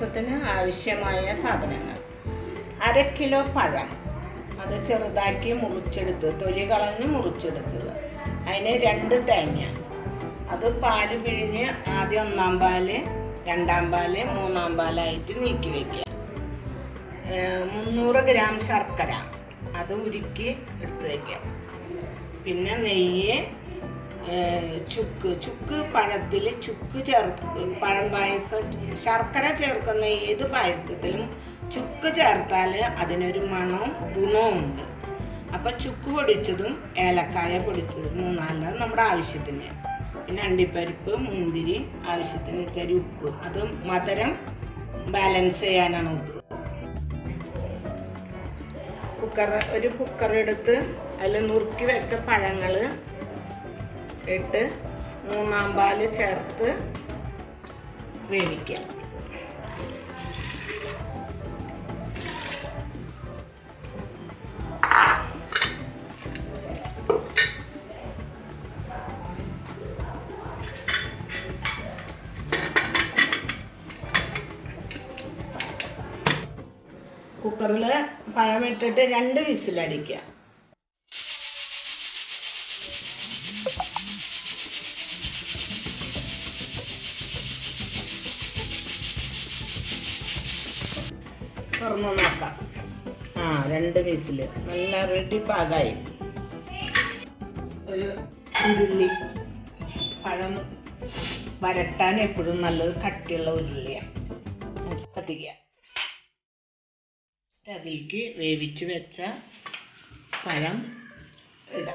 പായസത്തിന് ആവശ്യമായ സാധനങ്ങൾ അര കിലോ പഴം അത് ചെറുതാക്കി മുറിച്ചെടുത്ത് തൊലി കളഞ്ഞ് മുറിച്ചെടുത്തത് അതിന് രണ്ട് തേങ്ങ അത് പാല് പിഴിഞ്ഞ് ആദ്യം ഒന്നാം പാല് രണ്ടാം പാല് മൂന്നാം പാലായിട്ട് നീക്കി വയ്ക്കുക ഏഹ് മുന്നൂറ് ഗ്രാം ശർക്കര അത് ഉരുക്കി എടുത്ത് വയ്ക്കുക പിന്നെ നെയ്യ് ഏഹ് ചുക്ക് ചുക്ക് പഴത്തിൽ ചുക്ക് ചേർത്ത് പഴം പായസം ശർക്കര ചേർക്കുന്ന ഏത് പായസത്തിലും ചുക്ക് ചേർത്താൽ അതിനൊരു മണവും ഗുണവും ഉണ്ട് അപ്പൊ ചുക്ക് പൊടിച്ചതും ഏലക്കായ പൊടിച്ചതും മൂന്നാലെണ്ണം നമ്മുടെ ആവശ്യത്തിന് പിന്നെ അണ്ടിപ്പരിപ്പ് മുന്തിരി ആവശ്യത്തിന് ഇത്തിരി ഉപ്പ് അത് മധുരം ബാലൻസ് ചെയ്യാനാണ് ഉപ്പ് കുക്കർ ഒരു കുക്കർ എടുത്ത് അതിൽ നുറുക്കി വെച്ച പഴങ്ങൾ ഇട്ട് മൂന്നാം പാല് ചേർത്ത് വേവിക്കാം കുക്കറിൽ പഴമിട്ടിട്ട് രണ്ട് വിസിലടിക്കുക തുറന്നു നോക്കാം ആ രണ്ട് വിസില് നല്ല റെഡി പാകായി ഒരു ഉരുളി പഴം വരട്ടാൻ എപ്പോഴും നല്ലത് കട്ടിയുള്ള ഉരുളിയാണ് കത്തിക്കുക അതിലേക്ക് വേവിച്ച് വെച്ച പഴം ഇടാം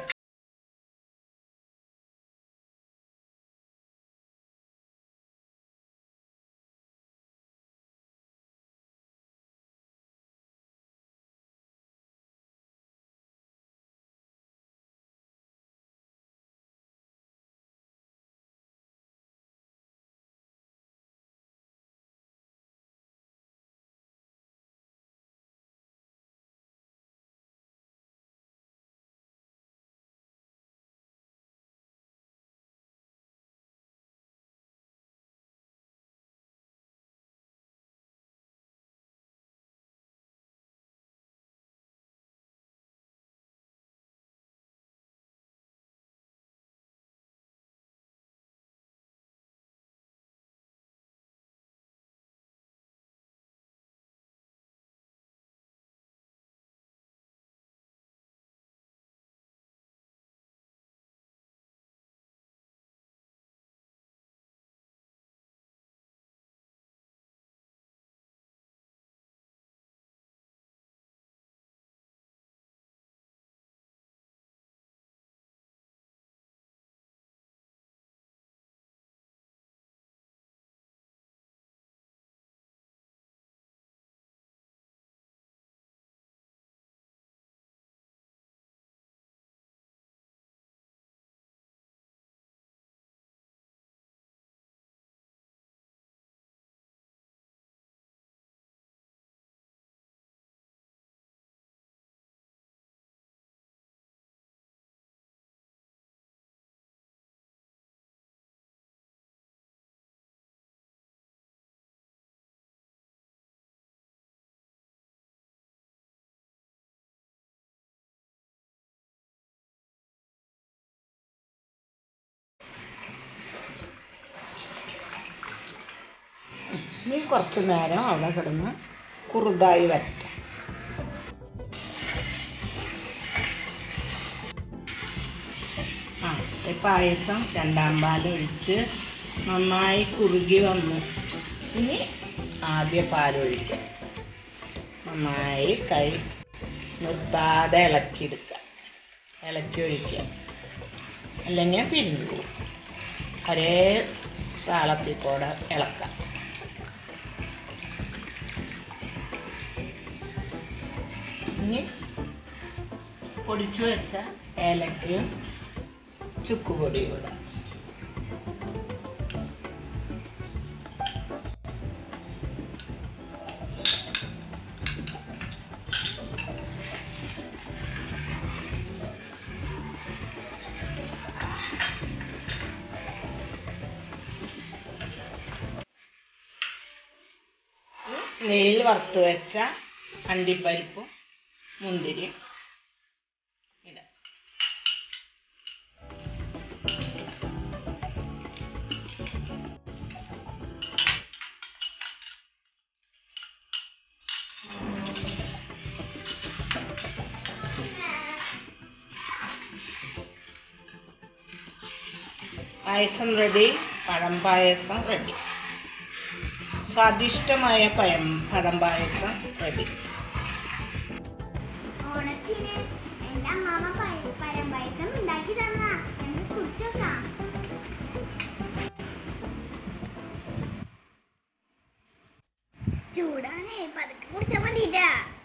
ഇനി കുറച്ച് നേരം അവിടെ കിടന്ന് കുറുതായി വരട്ടെ ആ ഈ പായസം രണ്ടാം പാലൊഴിച്ച് നന്നായി കുറുകി വന്നു ഇനി ആദ്യ പാലൊഴിക്കുക നന്നായി കൈ നിർത്താതെ ഇളക്കിയെടുക്കുക ഇളക്കി ഒഴിക്കുക അല്ലെങ്കിൽ പിരിഞ്ഞു പോകും ഒരേ താളത്തിൽ കൂടെ ഇളക്കാം ഇനി പൊടിച്ചു വെച്ച ഏലക്കയും ചുക്കുപൊടിയും ഇടാം നെയ്യിൽ വറുത്ത് വെച്ച അണ്ടിപ്പരിപ്പും മുന്തിരിയും ഇടാം പായസം റെഡി പഴം പായസം റെഡി സ്വാദിഷ്ടമായ പഴം പഴം പായസം റെഡി ഓണത്തിന് എന്റെ അമ്മാമ പയ- പഴം പായസം ഉണ്ടാക്കി തന്നാ ഞങ്ങൾ കുടിച്ചോക്കാം ചൂടാണേ പതുക്കെ കുടിച്ചാ മതിട്ടാ